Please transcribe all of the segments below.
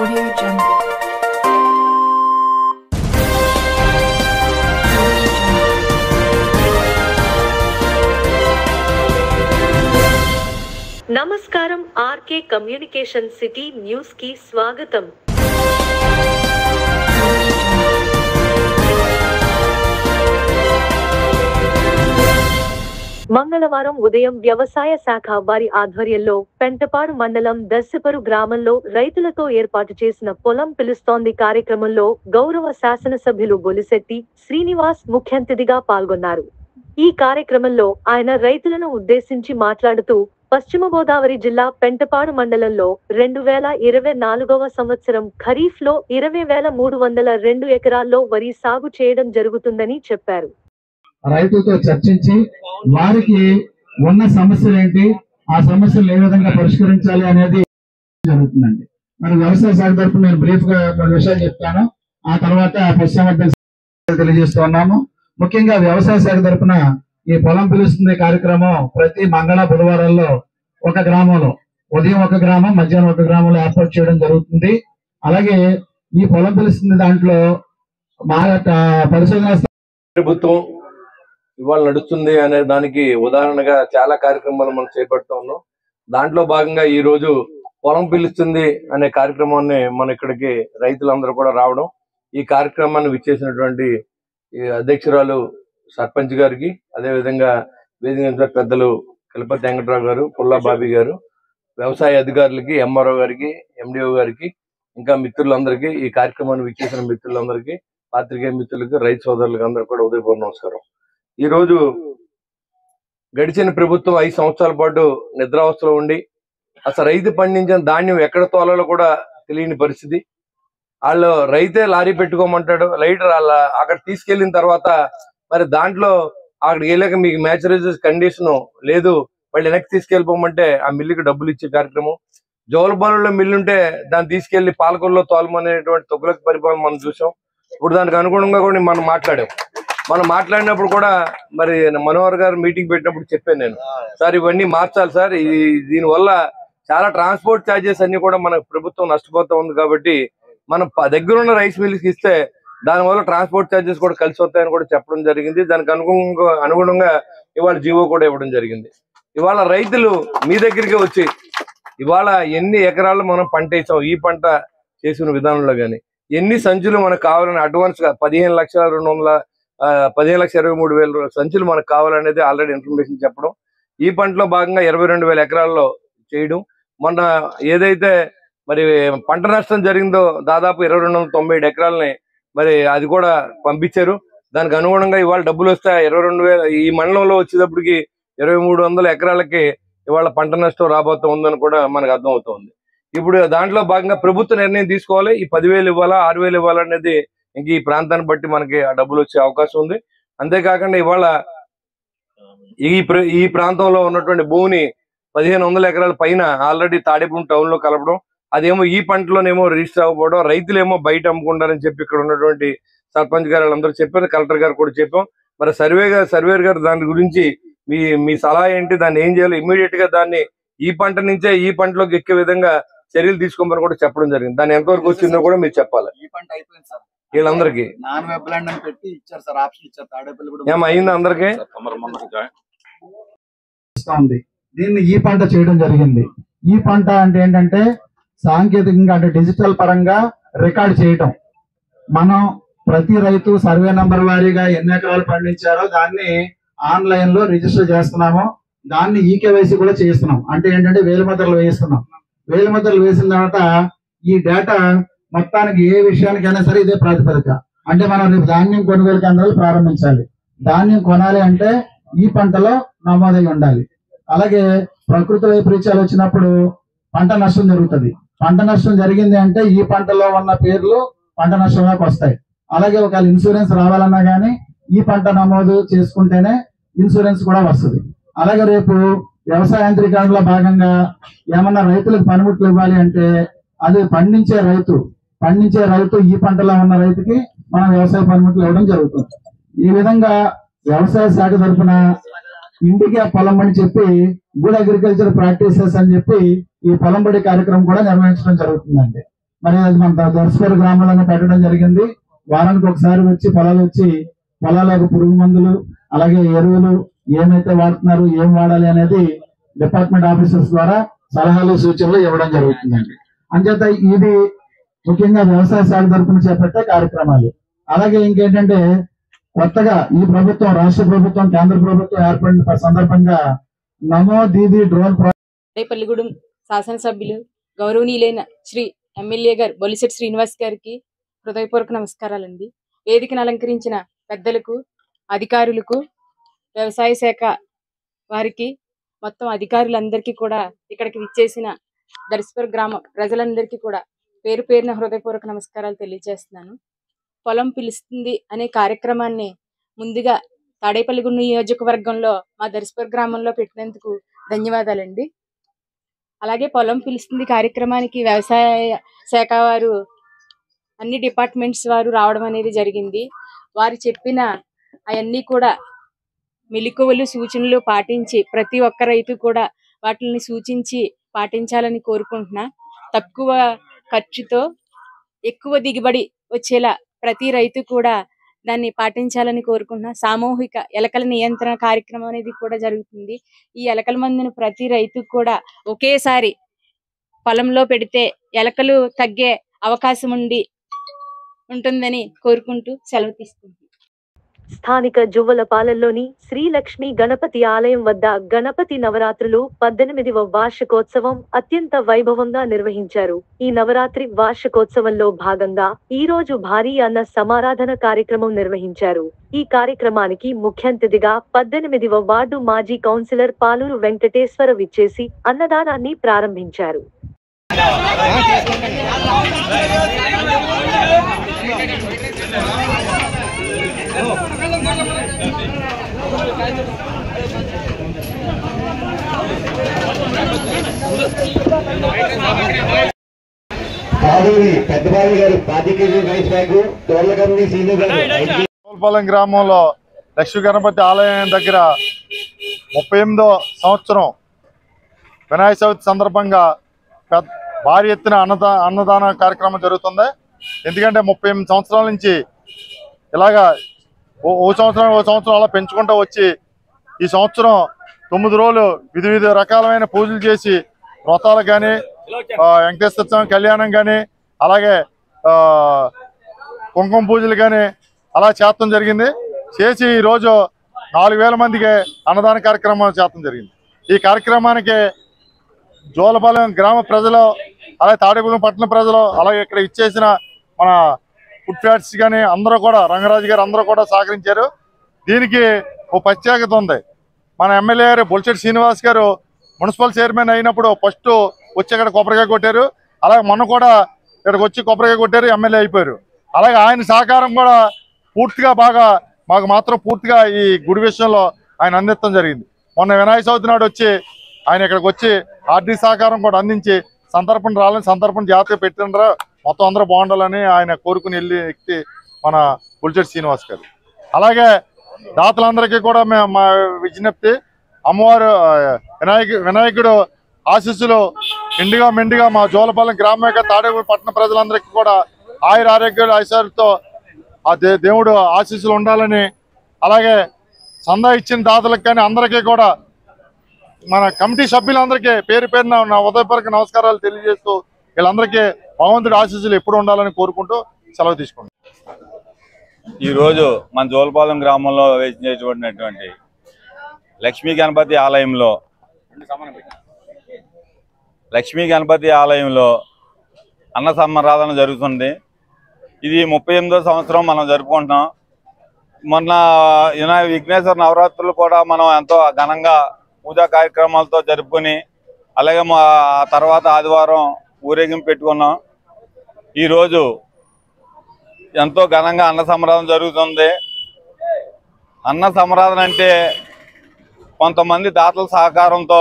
Audio Jungle. Audio Jungle. నమస్కారం R K communication city news కి స్వాగతం మంగళవారం ఉదయం వ్యవసాయ శాఖ వారి ఆధ్వర్యంలో పెంటపాడు మండలం దర్శపరు గ్రామంలో రైతులతో ఏర్పాటు చేసిన పొలం పిలుస్తోంది కార్యక్రమంలో గౌరవ శాసనసభ్యులు బొలిశెట్టి శ్రీనివాస్ ముఖ్య అతిథిగా పాల్గొన్నారు ఈ కార్యక్రమంలో ఆయన రైతులను ఉద్దేశించి మాట్లాడుతూ పశ్చిమ గోదావరి జిల్లా పెంటపాడు మండలంలో రెండు వేల ఇరవై నాలుగవ సంవత్సరం ఖరీఫ్ లో ఇరవై వేల మూడు వందల రెండు ఎకరాల్లో వరి సాగు చేయడం జరుగుతుందని చెప్పారు రైతులతో చర్చించి వారికి ఉన్న సమస్యలు ఏంటి ఆ సమస్యలు ఏ విధంగా పరిష్కరించాలి అనేది జరుగుతుందండి మరి వ్యవసాయ శాఖ తరఫున నేను బ్రీఫ్ గా కొన్ని విషయాలు చెప్తాను ఆ తర్వాత పశ్చిమ తెలియజేస్తూ ఉన్నాము ముఖ్యంగా వ్యవసాయ శాఖ తరఫున ఈ పొలం పిలుస్తుంది కార్యక్రమం ప్రతి మంగళ బుధవారాల్లో ఒక గ్రామంలో ఉదయం ఒక గ్రామం మధ్యాహ్నం ఒక గ్రామంలో ఏర్పాటు చేయడం జరుగుతుంది అలాగే ఈ పొలం పిలుస్తుంది దాంట్లో మా యొక్క పరిశోధన ప్రభుత్వం ఇవాళ నడుస్తుంది అనే దానికి ఉదాహరణగా చాలా కార్యక్రమాలు మనం చేపడుతూ ఉన్నాం దాంట్లో భాగంగా ఈ రోజు పొలం పిలుస్తుంది అనే కార్యక్రమాన్ని మన ఇక్కడికి రైతులందరూ కూడా రావడం ఈ కార్యక్రమాన్ని విచ్చేసినటువంటి ఈ అధ్యక్షురాలు సర్పంచ్ గారికి అదేవిధంగా వేదిక పెద్దలు కిలపతి వెంకట్రావు గారు పుల్లా బాబీ గారు వ్యవసాయ అధికారులకి ఎంఆర్ఓ గారికి ఎండిఓ గారికి ఇంకా మిత్రులందరికీ ఈ కార్యక్రమాన్ని విచ్చేసిన మిత్రులందరికీ పాత్రికేయ మిత్రులకు రైతు సోదరులకు అందరూ కూడా ఉదయపూర్వ నమస్కారం ఈ రోజు గడిచిన ప్రభుత్వం ఐదు సంవత్సరాల పాటు నిద్రావస్థలో ఉండి అసలు రైతు పండించిన ధాన్యం ఎక్కడ తోలాలో కూడా తెలియని పరిస్థితి వాళ్ళు రైతే లారీ పెట్టుకోమంటాడు లైటర్ వాళ్ళ అక్కడ తీసుకెళ్లిన తర్వాత మరి దాంట్లో అక్కడికి వెళ్ళాక మీకు మ్యాచరైజెస్ కండిషన్ లేదు వాళ్ళు వెనక్కి తీసుకెళ్ళిపోమంటే ఆ మిల్లుకి డబ్బులు ఇచ్చే కార్యక్రమం జోలబాలులో మిల్లు ఉంటే దాన్ని తీసుకెళ్లి పాలకొల్లో తోలమనేటువంటి తొగులకు పరిపాలన మనం చూసాం ఇప్పుడు దానికి అనుగుణంగా కూడా మనం మాట్లాడాం మనం మాట్లాడినప్పుడు కూడా మరి మనోహర్ గారు మీటింగ్ పెట్టినప్పుడు చెప్పాను నేను సార్ ఇవన్నీ మార్చాలి సార్ ఈ దీని వల్ల చాలా ట్రాన్స్పోర్ట్ ఛార్జెస్ అన్ని కూడా మనకు ప్రభుత్వం నష్టపోతా ఉంది కాబట్టి మనం ప- దగ్గర ఉన్న రైస్ మిల్స్ ఇస్తే దానివల్ల ట్రాన్స్పోర్ట్ ఛార్జెస్ కూడా కలిసి వస్తాయని కూడా చెప్పడం జరిగింది దానికి అనుగుణంగా అనుగుణంగా ఇవాళ జీవో కూడా ఇవ్వడం జరిగింది ఇవాళ రైతులు మీ దగ్గరికి వచ్చి ఇవాళ ఎన్ని ఎకరాలు మనం పంట వేసాం ఈ పంట చేసిన విధానంలో గాని ఎన్ని సంచులు మనకు కావాలని అడ్వాన్స్ గా పదిహేను లక్షల రెండు వందల ఆ, పదిహేను లక్షల ఇరవై మూడు వేల సంచులు మనకు కావాలనేది ఆల్రెడీ ఇన్ఫర్మేషన్ చెప్పడం ఈ పంటలో భాగంగా ఇరవై రెండు వేల ఎకరాల్లో చేయడం మొన్న ఏదైతే మరి పంట నష్టం జరిగిందో దాదాపు ఇరవై రెండు వందల తొంభై ఏడు ఎకరాలని మరి అది కూడా పంపించారు దానికి అనుగుణంగా ఇవాళ డబ్బులు వస్తే ఇరవై రెండు వేల ఈ మండలంలో వచ్చేటప్పటికి ఇరవై మూడు వందల ఎకరాలకి ఇవాళ పంట నష్టం రాబోతా ఉందని కూడా మనకు అర్థం అవుతుంది ఇప్పుడు దాంట్లో భాగంగా ప్రభుత్వ నిర్ణయం తీసుకోవాలి ఈ పదివేలు ఇవ్వాలా ఆరు వేలు ఇవ్వాలా అనేది ఇంక ఈ ప్రాంతాన్ని బట్టి మనకి ఆ డబ్బులు వచ్చే అవకాశం ఉంది అంతేకాకుండా ఇవాళ ఈ ప్ర- ఈ ప్రాంతంలో ఉన్నటువంటి భూమిని పదిహేను వందల ఎకరాల పైన ఆల్రెడీ తాడేపూడి టౌన్ లో కలపడం అదేమో ఈ పంటలోనేమో రిజిస్టర్ అవ్వకపోవడం రైతులేమో బయట అమ్ముకుంటారని చెప్పి ఇక్కడ ఉన్నటువంటి సర్పంచ్ గారు వాళ్ళందరూ చెప్పారు కలెక్టర్ గారు కూడా చెప్పాం మరి సర్వే గారు సర్వేర్ గారు దాని గురించి మీ మీ సలహా ఏంటి దాన్ని ఏం చేయాలి ఇమీడియట్ గా దాన్ని ఈ పంట నుంచే ఈ పంటలోకి ఎక్కే విధంగా చర్యలు తీసుకోమని కూడా చెప్పడం జరిగింది దాన్ని ఎంతవరకు వచ్చిందో కూడా మీరు చెప్పాలి ఈ పంట అయిపోయింది సార్ వీళ్ళందరికీ నాన్ వెబ్ ల్యాండ్ అని పెట్టి ఇచ్చారు సార్ ఆప్షన్ ఇచ్చారు తాడేపల్లి కూడా ఏం అయింది అందరికీ వస్తా ఉంది దీన్ని ఈ పంట చేయడం జరిగింది ఈ పంట అంటే ఏంటంటే సాంకేతికంగా అంటే డిజిటల్ పరంగా రికార్డ్ చేయటం మనం ప్రతి రైతు సర్వే నంబర్ వారీగా ఎన్ని ఎకరాలు పండించారో దాన్ని ఆన్లైన్ లో రిజిస్టర్ చేస్తున్నాము దాన్ని ఈకేవైసీ కూడా చేస్తున్నాం అంటే ఏంటంటే వేలిముద్రలు వేయిస్తున్నాం వేలిముద్రలు వేసిన తర్వాత ఈ డేటా మొత్తానికి ఏ విషయానికైనా సరే ఇదే ప్రాతిపదిక అంటే మనం రేపు ధాన్యం కొనుగోలు కేంద్రాలు ప్రారంభించాలి ధాన్యం కొనాలి అంటే ఈ పంటలో నమోదై ఉండాలి అలాగే ప్రకృతి వైపరీత్యాలు వచ్చినప్పుడు పంట నష్టం జరుగుతుంది పంట నష్టం జరిగింది అంటే ఈ పంటలో ఉన్న పేర్లు పంట నష్టంలోకి వస్తాయి అలాగే ఒకవేళ ఇన్సూరెన్స్ రావాలన్నా కానీ ఈ పంట నమోదు చేసుకుంటేనే ఇన్సూరెన్స్ కూడా వస్తుంది అలాగే రేపు వ్యవసాయ యంత్రీకరణలో భాగంగా ఏమన్నా రైతులకు పనిముట్లు ఇవ్వాలి అంటే అది పండించే రైతు పండించే రైతు ఈ పంటలో ఉన్న రైతుకి మనం వ్యవసాయ పనిముట్లు ఇవ్వడం జరుగుతుంది ఈ విధంగా వ్యవసాయ శాఖ తరఫున ఇంటికి ఆ పొలం అని చెప్పి గుడ్ అగ్రికల్చర్ ప్రాక్టీసెస్ అని చెప్పి ఈ పొలం బడి కార్యక్రమం కూడా నిర్వహించడం జరుగుతుందండి మరి అది మన దర్శపూర్ గ్రామంలో పెట్టడం జరిగింది వారానికి ఒకసారి వచ్చి పొలాలు వచ్చి పొలాలకు పురుగు మందులు అలాగే ఎరువులు ఏమైతే వాడుతున్నారు ఏం వాడాలి అనేది డిపార్ట్మెంట్ ఆఫీసర్స్ ద్వారా సలహాలు సూచనలు ఇవ్వడం జరుగుతుందండి అంచేత ఇది ముఖ్యంగా వ్యవసాయ శాఖ తరఫున చేపట్టే కార్యక్రమాలు అలాగే ఇంకేంటంటే కొత్తగా ఈ ప్రభుత్వం రాష్ట్ర ప్రభుత్వం కేంద్ర ప్రభుత్వం ఏర్పడిన సందర్భంగా నమో దీది డ్రోన్ ప్రా- రేపల్లిగూడెం శాసనసభ్యులు గౌరవనీయులైన శ్రీ ఎమ్మెల్యే గారు బొలిశెట్టి శ్రీనివాస్ గారికి హృదయపూర్వక నమస్కారాలండి వేదికను అలంకరించిన పెద్దలకు అధికారులకు వ్యవసాయ శాఖ వారికి మొత్తం అధికారులందరికీ కూడా ఇక్కడికి విచ్చేసిన దర్శపూర్ గ్రామ ప్రజలందరికీ కూడా పేరు పేరున హృదయపూర్వక నమస్కారాలు తెలియజేస్తున్నాను పొలం పిలుస్తుంది అనే కార్యక్రమాన్ని ముందుగా తాడేపల్లిగూడెం నియోజకవర్గంలో మా దర్శపూర్ గ్రామంలో పెట్టినందుకు ధన్యవాదాలండి అలాగే పొలం పిలుస్తుంది కార్యక్రమానికి వ్యవసాయ శాఖ వారు అన్ని డిపార్ట్మెంట్స్ వారు రావడం అనేది జరిగింది వారు చెప్పిన అవన్నీ కూడా మెలకువలు సూచనలు పాటించి ప్రతి ఒక్క రైతు కూడా వాటిని సూచించి పాటించాలని కోరుకుంటున్నా తక్కువ ఖర్చుతో ఎక్కువ దిగుబడి వచ్చేలా ప్రతి రైతు కూడా దాన్ని పాటించాలని కోరుకుంటున్నా సామూహిక ఎలకల నియంత్రణ కార్యక్రమం అనేది కూడా జరుగుతుంది ఈ ఎలకల మందును ప్రతి రైతుకు కూడా ఒకేసారి పొలంలో పెడితే ఎలకలు తగ్గే అవకాశం ఉండి ఉంటుందని కోరుకుంటూ సెలవు తీసుకుంటున్నాను స్థానిక జువ్వలపాలెంలోని శ్రీలక్ష్మి గణపతి ఆలయం వద్ద గణపతి నవరాత్రులు పద్దెనిమిదవ వార్షికోత్సవం అత్యంత వైభవంగా నిర్వహించారు ఈ నవరాత్రి వార్షికోత్సవంలో భాగంగా ఈ రోజు భారీ అన్న సమారాధన కార్యక్రమం నిర్వహించారు ఈ కార్యక్రమానికి ముఖ్య అతిథిగా పద్దెనిమిదవ వార్డు మాజీ కౌన్సిలర్ పాలూరు వెంకటేశ్వర విచ్చేసి అన్నదానాన్ని ప్రారంభించారు పాడూరి పెద్దబాబు గారు పాతి K G rice bag Tollakandi Seenu గారు ఐదు కేజీ తోల్పాలెం గ్రామంలో లక్ష్మీ గణపతి ఆలయం దగ్గర ముప్పై ఎనిమిదో సంవత్సరం వినాయక చవితి సందర్భంగా పెద్ద భారీ ఎత్తున అన్నదా అన్నదాన కార్యక్రమం జరుగుతుంది ఎందుకంటే ముప్పై ఎనిమిది సంవత్సరాల నుంచి ఇలాగా ఓ ఓ సంవత్సరం ఓ సంవత్సరం అలా పెంచుకుంటూ వచ్చి ఈ సంవత్సరం తొమ్మిది రోజులు వివిధ వివిధ రకాలమైన పూజలు చేసి వ్రతాలు కానీ వెంకటేశ్వర స్వామి కళ్యాణం కానీ అలాగే ఆ, కుంకుమ పూజలు కానీ అలా చేస్తాం జరిగింది చేసి ఈరోజు నాలుగు వేల మందికి అన్నదాన కార్యక్రమం చేస్తాం జరిగింది ఈ కార్యక్రమానికి జోలపాలెం గ్రామ ప్రజలు అలాగే తాడేపల్లి పట్టణ ప్రజలు అలాగే ఇక్కడ ఇచ్చేసిన మన ఫుడ్ ఫ్యాట్స్ కానీ అందరూ కూడా రంగరాజు గారు అందరూ కూడా సహకరించారు దీనికి ఓ ప్రత్యేకత ఉంది మన ఎమ్మెల్యే గారు బొల్చెట్టి శ్రీనివాస్ గారు మున్సిపల్ చైర్మన్ అయినప్పుడు ఫస్ట్ వచ్చి ఇక్కడ కొబ్బరికాయ కొట్టారు అలాగే మొన్న కూడా ఇక్కడికి వచ్చి కొబ్బరికాయ కొట్టారు ఎమ్మెల్యే అయిపోయారు అలాగే ఆయన సహకారం కూడా పూర్తిగా బాగా మాకు మాత్రం పూర్తిగా ఈ గుడి విషయంలో ఆయన అందించడం జరిగింది మొన్న వినాయక చవితి నాడు వచ్చి ఆయన ఇక్కడికి వచ్చి ఆర్థిక సహకారం కూడా అందించి సంతర్పణ రాలని సంతర్పణ జాతర పెట్టిండ్రా మొత్తం అందరూ బాగుండాలని ఆయన కోరుకుని వెళ్ళి వ్యక్తి మన పులిచెట్టి శ్రీనివాస్ గారు అలాగే దాతలందరికీ కూడా మేము మా విజ్ఞప్తి అమ్మవారు ఆ, వినాయక వినాయకుడు ఆశీస్సులు ఇండిగా మెండిగా మా జోలపాలెం గ్రామ యొక్క తాడేపల్లి పట్టణ ప్రజలందరికీ కూడా ఆయుర ఆరోగ్యాలు ఐశ్వర్యంతో ఆ దే దేవుడు ఆశీస్సులు ఉండాలని అలాగే సందా ఇచ్చిన దాతలకు కానీ అందరికీ కూడా మన కమిటీ సభ్యులందరికీ పేరు పేరున నా ఉదయపూర్వక నమస్కారాలు తెలియజేస్తూ వీళ్ళందరికీ భగవంతుడి ఆశీస్సులు ఎప్పుడు ఉండాలని కోరుకుంటూ సెలవు తీసుకుంటాం ఈరోజు మన జోలపాలెం గ్రామంలో వేసినటువంటి లక్ష్మీ గణపతి ఆలయంలో లక్ష్మీ గణపతి ఆలయంలో అన్న సమారాధన జరుగుతుంది ఇది ముప్పై ఎనిమిదో సంవత్సరం మనం జరుపుకుంటున్నాం మొన్న వినాయక విఘ్నేశ్వర నవరాత్రులు కూడా మనం ఎంతో ఘనంగా పూజా కార్యక్రమాలతో జరుపుకొని అలాగే మా తర్వాత ఆదివారం ఊరేగింపు పెట్టుకున్నాం ఈరోజు ఎంతో ఘనంగా అన్న సంరాధన జరుగుతుంది అన్న సంరాధన అంటే కొంతమంది దాతల సహకారంతో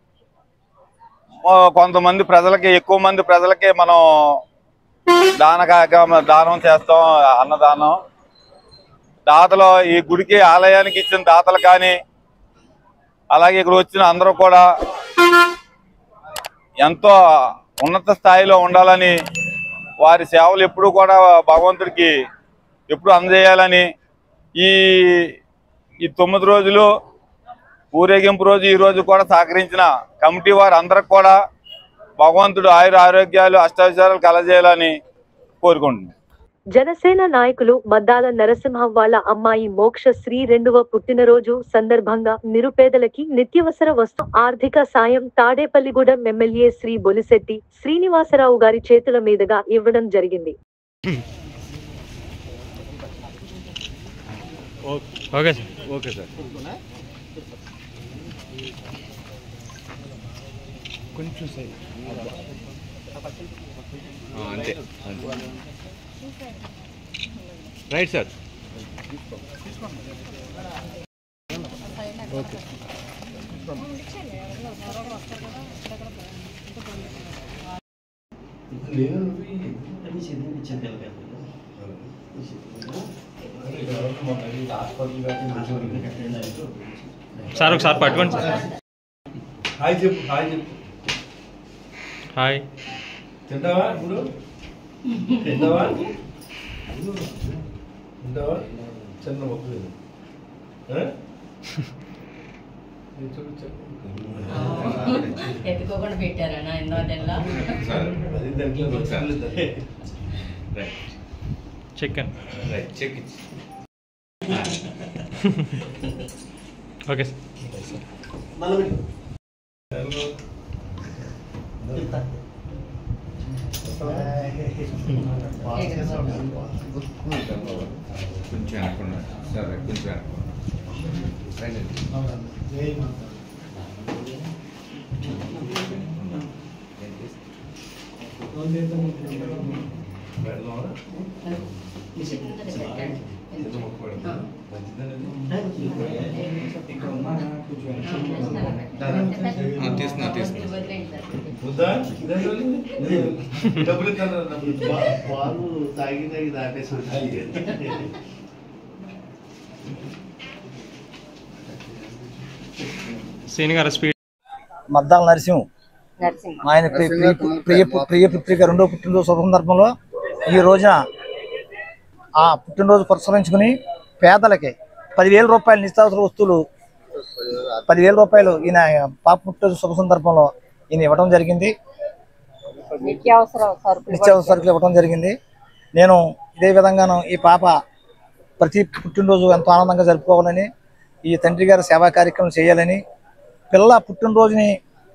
ఆ, కొంతమంది ప్రజలకి ఎక్కువ మంది ప్రజలకి మనం దాన కార్యక్రమం దానం చేస్తాం అన్నదానం దాతలు ఈ గుడికి ఆలయానికి ఇచ్చిన దాతలు కానీ అలాగే ఇక్కడ వచ్చిన అందరూ కూడా ఎంతో ఉన్నత స్థాయిలో ఉండాలని వారి సేవలు ఎప్పుడు కూడా భగవంతుడికి ఎప్పుడు అందజేయాలని ఈ ఈ తొమ్మిది రోజులు ఊరేగింపు రోజు ఈ రోజు కూడా సహకరించిన కమిటీ వారు అందరికి కూడా భగవంతుడు ఆయుర ఆరోగ్యాలు అష్టాచారాలు కలజేయాలని కోరుకుంటున్నాను జనసేన నాయకులు మద్దాల నరసింహం వాళ్ళ అమ్మాయి మోక్ష శ్రీ రెండవ పుట్టినరోజు సందర్భంగా నిరుపేదలకి నిత్యవసర వస్తు ఆర్థిక సాయం తాడేపల్లిగూడెం ఎమ్మెల్యే శ్రీ బొలిశెట్టి శ్రీనివాసరావు గారి చేతుల మీదుగా ఇవ్వడం జరిగింది ఓకే సార్ ఓకే సార్ కొంచెం సైడ్ అంతే అంతే రైట్ సార్ ఓకే సార్ ఒకసారి పట్టుకోండి సార్ హాయ్ చెప్పు హాయ్ చెప్పు హాయ్ తింటావా ఇప్పుడు తింటావా తింటావా చిన్న మొక్క తిను. ఆ? ఇది చూడు, చెప్పు. ఎత్తుకోకుండా పెట్టారనా ఎన్నో నెలల అది దాంట్లో ఒకసారి chicken right check okay sir కొంచెం అనుకున్నా సరే కొంచెం తీసుకున్నా తీసుకున్నా వద్దా డబ్బులు ఇస్తాను పాలు తాగి తాగి దాటేసి సీని గారు స్పీడ్ మద్దాల నరసింహం ఆయన ప్రియ ప్రియ ప్రియ ప్రియ పుత్రిక రెండో పుట్టినరోజు శుభ సందర్భంలో ఈ రోజున ఆ పుట్టినరోజు పురస్కరించుకుని పేదలకి పదివేల రూపాయల నిత్యావసర వస్తువులు పదివేల రూపాయలు ఈయన పాప పుట్టినరోజు శుభ సందర్భంలో ఈయన ఇవ్వడం జరిగింది నిత్యావసర సరుకులు నిత్యావసర సరుకులు ఇవ్వడం జరిగింది నేను ఇదే విధంగాను ఈ పాప ప్రతి పుట్టినరోజు ఎంతో ఆనందంగా జరుపుకోవాలని ఈ తండ్రి గారి సేవా కార్యక్రమం చేయాలని పిల్ల పుట్టినరోజుని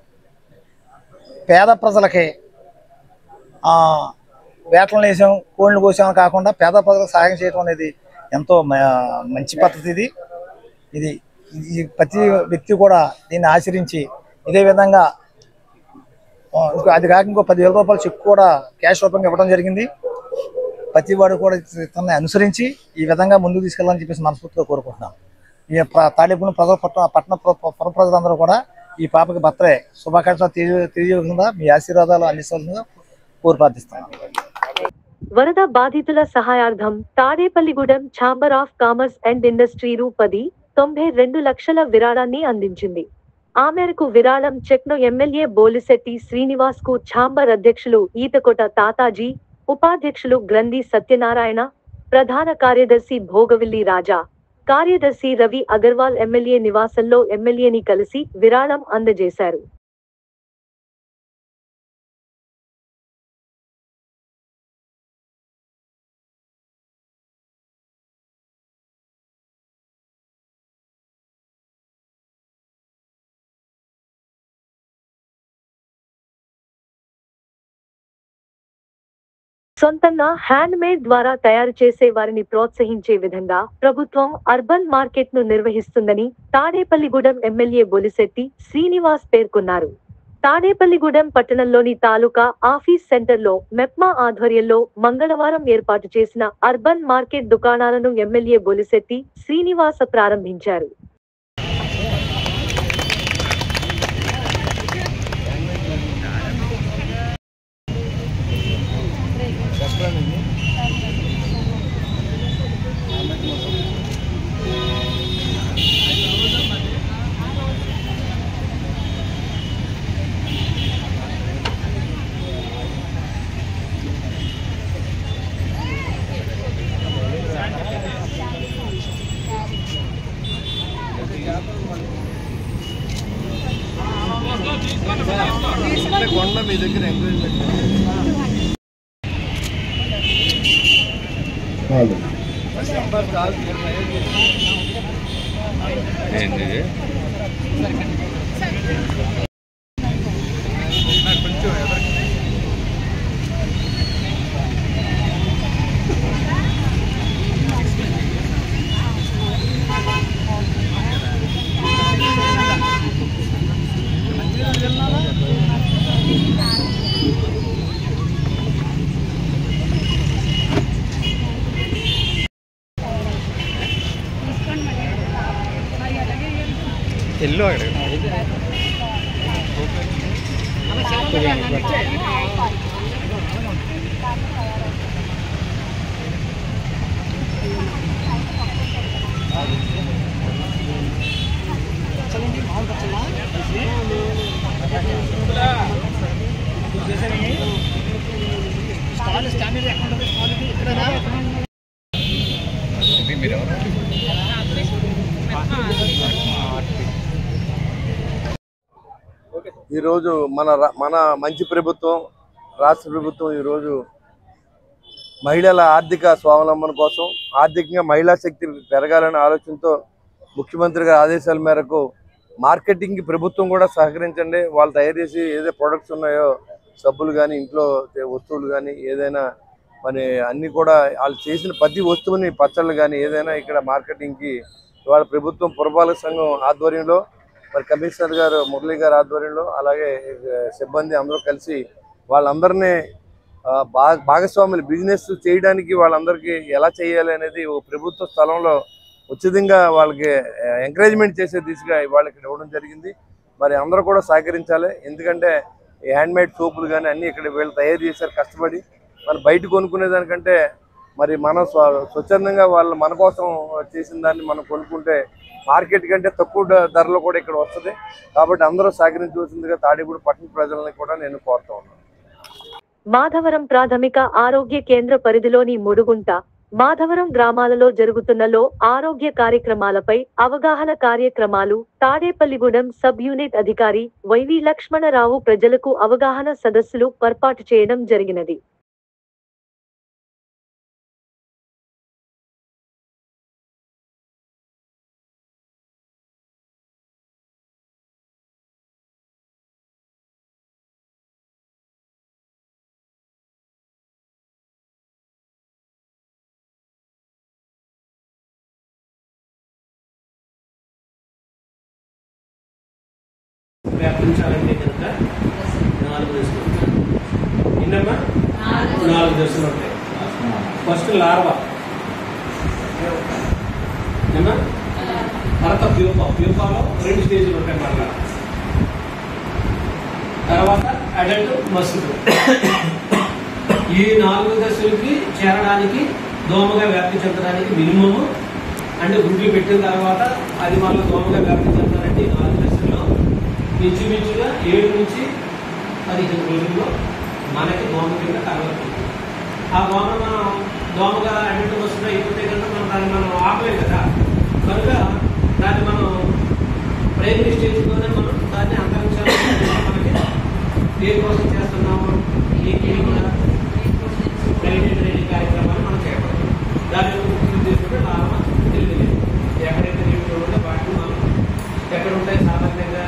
పేద ప్రజలకి ఆ, వేటలు వేసాం కోళ్ళు కోసాం కాకుండా పేద ప్రజలకు సహాయం చేయడం అనేది ఎంతో మ- మంచి పద్ధతి ఇది ఇది ఈ ప్రతి వ్యక్తి కూడా దీన్ని ఆచరించి ఇదే విధంగా ఆ, ఇంకో అది కాక ఇంకో పదివేల రూపాయల చెక్ కూడా క్యాష్ రూపంగా ఇవ్వడం జరిగింది ప్రతి వాడు కూడా ఇతన్ని అనుసరించి ఈ విధంగా ముందుకు తీసుకెళ్ళాలని చెప్పేసి మనస్ఫూర్తిగా కోరుకుంటున్నాం ఈ ప్ర- తాడేపల్లి ప్రజల పట్ల పట్టణ పుర పుర ప్రజలందరూ కూడా ఈ పాపకి బర్త్డే శుభాకాంక్షలు తెలియ తెలియజేయకుండా మీ ఆశీర్వాదాలు అందించాలని కోరి ప్రార్థిస్తున్నాను వరద బాధితుల సహాయార్థం Tadepalligudem chamber of commerce and industry రూపది తొంభై రెండు లక్షల విరాళాన్ని అందించింది ఆ మేరకు విరాళం చెక్ను ఎమ్మెల్యే బోలిశెట్టి శ్రీనివాస్ కు ఛాంబర్ అధ్యక్షులు ఈతకొట తాతాజీ ఉపాధ్యక్షులు గ్రంథి సత్యనారాయణ ప్రధాన కార్యదర్శి భోగవిల్లి రాజా కార్యదర్శి రవి అగర్వాల్ ఎమ్మెల్యే నివాసంలో ఎమ్మెల్యేని కలిసి విరాళం అందజేశారు సొంతంగా హ్యాండ్ మేడ్ ద్వారా తయారు చేసే వారిని ప్రోత్సహించే విధంగా ప్రభుత్వం అర్బన్ మార్కెట్ ను నిర్వహిస్తుందని తాడేపల్లిగూడెం ఎమ్మెల్యే బొలిశెట్టి శ్రీనివాస్ పేర్కొన్నారు తాడేపల్లిగూడెం పట్టణంలోని తాలూకా ఆఫీస్ సెంటర్లో మెప్మా ఆధ్వర్యంలో మంగళవారం ఏర్పాటు చేసిన అర్బన్ మార్కెట్ దుకాణాలను ఎమ్మెల్యే బొలిశెట్టి శ్రీనివాస ప్రారంభించారు మీ దగ్గర ఎంకరేజ్మెంట్ నెంబర్ కాల్ ఏంటి కొంచెం ఎదరికి ఎల్లు అక్కడ ఇది మీరు ఎవరు ఈరోజు మన రా- మన మంచి ప్రభుత్వం రాష్ట్ర ప్రభుత్వం ఈరోజు మహిళల ఆర్థిక స్వావలంబన కోసం ఆర్థికంగా మహిళా శక్తి పెరగాలనే ఆలోచనతో ముఖ్యమంత్రి గారి ఆదేశాల మేరకు మార్కెటింగ్కి ప్రభుత్వం కూడా సహకరించండి వాళ్ళు తయారు చేసి ఏదైతే ప్రొడక్ట్స్ ఉన్నాయో సబ్బులు కానీ ఇంట్లో తే- వస్తువులు కానీ ఏదైనా మరి అన్ని కూడా వాళ్ళు చేసిన ప్రతి వస్తువుని పచ్చళ్ళు కానీ ఏదైనా ఇక్కడ మార్కెటింగ్కి ఇవాళ ప్రభుత్వం పురపాలక సంఘం ఆధ్వర్యంలో మరి కమిషనర్ గారు మురళీ గారి ఆధ్వర్యంలో అలాగే ఆ, సిబ్బంది అందరూ కలిసి వాళ్ళందరినీ ఆ, భా భాగస్వాములు బిజినెస్ చేయడానికి వాళ్ళందరికీ ఎలా చేయాలి అనేది ఒక ప్రభుత్వ స్థలంలో ఉచితంగా వాళ్ళకి ఎంకరేజ్మెంట్ చేసే దిశగా ఇవాళ ఇక్కడ ఇవ్వడం జరిగింది మరి అందరూ కూడా సహకరించాలి ఎందుకంటే ఈ హ్యాండ్మేడ్ సోపులు కానీ అన్నీ ఇక్కడ వీళ్ళు తయారు చేశారు కష్టపడి మరి బయట కొనుక్కునే దానికంటే మరి మనం స్వ- స్వచ్ఛందంగా వాళ్ళు మన కోసం చేసిన దాన్ని మనం కొనుక్కుంటే మార్కెట్ కంటే తక్కువ ధ- ధరలో కూడా ఇక్కడ వస్తుంది కాబట్టి అందరూ సహకరించవలసిందిగా తాడేపూడి పట్టణ ప్రజలని కూడా నేను కోరుతా ఉన్నాను మాధవరం ప్రాథమిక ఆరోగ్య కేంద్ర పరిధిలోని ముడుగుంట మాధవరం గ్రామాలలో జరుగుతున్న లో ఆరోగ్య కార్యక్రమాలపై అవగాహన కార్యక్రమాలు తాడేపల్లిగూడెం సబ్ యూనిట్ అధికారి వైవి లక్ష్మణరావు ప్రజలకు అవగాహన సదస్సులు ఏర్పాటు చేయడం జరిగినది వ్యాపించాలంటే కనుక నాలుగు దశలు ఉంటాయి ఎన్నమ్మా నాలుగు దశలు ఉంటాయి ఫస్ట్ లార్వా ఏమా తర్వాత ప్యూపా ప్యూపాలో రెండు స్టేజ్లు ఉంటాయి మరలా తర్వాత అడల్ట్ మసులు ఈ నాలుగు దశలకి చేరడానికి దోమగా వ్యాప్తి చెందడానికి మినిమము అంటే గుడ్లు పెట్టిన తర్వాత అది మళ్ళీ దోమగా వ్యాప్తి చెందాలంటే ఈ నాలుగు దశల్లో ఇంచుమించుగా ఏడు నుంచి పదిహేను రోజుల్లో మనకి దోమ కింద కలవతుంది ఆ దోమ మనం దోమగా అడ్డు వస్తున్నా అయిపోతే కనుక మనం దాన్ని మనం ఆపలేం కదా కనుక దాన్ని మనం ప్రైమరీ స్టేజ్లోనే మనం దాన్ని అంతరించాలి మనకి దేనికోసం చేస్తున్నాము ఏంటి కూడా ప్రైమరీ ట్రైనింగ్ కార్యక్రమాన్ని మనం చేపడతాం దాని యొక్క ముఖ్య ఉద్దేశం లాభం తెలియదు ఎక్కడైతే నీళ్ళు ఉంటే వాటిని మనం ఎక్కడ ఉంటాయి సాధారణంగా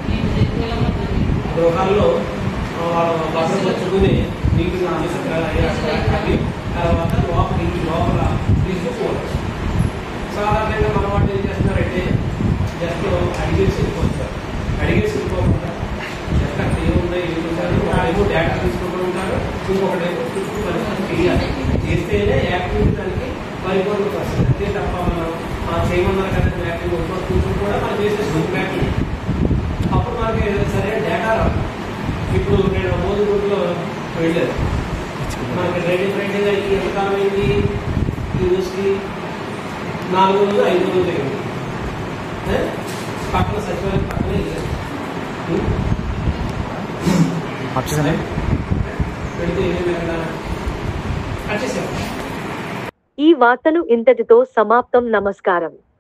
గృహాల్లో బస్సు తెచ్చుకుని నీటి అది తర్వాత లోపల ఇంటి లోపల తీసుకుపోవచ్చు సాధారణంగా మన వాళ్ళు ఏం చేస్తున్నారంటే జస్ట్ అడిగేసి వెళ్ళిపోతారు అడిగేసి వెళ్ళిపోకుండా జస్ట్ అక్కడ ఏముందో ఏమి ఉంటారు వాళ్ళేమో డేటా తీసుకుంటూ ఉంటారు ఇంకొకటేమో చుట్టూ పరిస్థితి చేయాలి చేస్తేనే యాక్టివిటీ దానికి పరిపూర్ణత వస్తుంది అంతే తప్ప మనం ఆ చేయమన్నారు కదా మ్యాపింగ్ కూర్చొని కూడా మనం చేసేస్తాం మ్యాపింగ్ అప్పుడు మనకి సరైన డేటా రాదు ఇప్పుడు నేను మోదీ రూట్లో వెళ్ళాను మనకి ట్రైనింగ్ ట్రైనింగ్ అయ్యి ఎంత కాలం అయింది ఈ రోజుకి నాలుగు రోజులు ఐదు రోజులు అయింది ఏ? పక్కన సచివాలయం పక్కనే వెళ్ళాను పెడితే ఏమేమి అక్కడ కట్ చేసాము ఈ వార్తలు ఇంతటితో సమాప్తం నమస్కారం